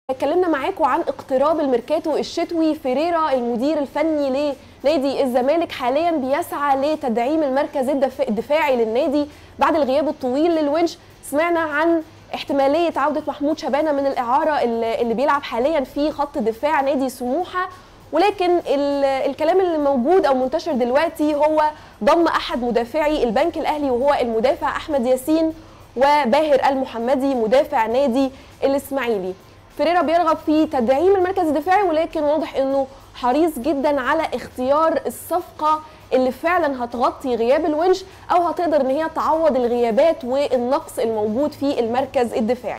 اتكلمنا معاكم عن اقتراب الميركاتو الشتوي فيريرا المدير الفني لنادي الزمالك حاليا بيسعى لتدعيم المركز الدف- الدفاعي للنادي بعد الغياب الطويل للونش سمعنا عن احتماليه عوده محمود شبانه من الاعاره اللي اللي بيلعب حاليا في خط دفاع نادي سموحه ولكن ال- الكلام اللي موجود او منتشر دلوقتي هو ضم احد مدافعي البنك الاهلي وهو المدافع احمد ياسين وباهر المحمدي مدافع نادي الاسماعيلي فيريرا بيرغب في تدعيم المركز الدفاعي ولكن واضح انه حريص جدا على اختيار الصفقه اللي فعلا هتغطي غياب الونش او هتقدر ان هي تعوض الغيابات والنقص الموجود في المركز الدفاعي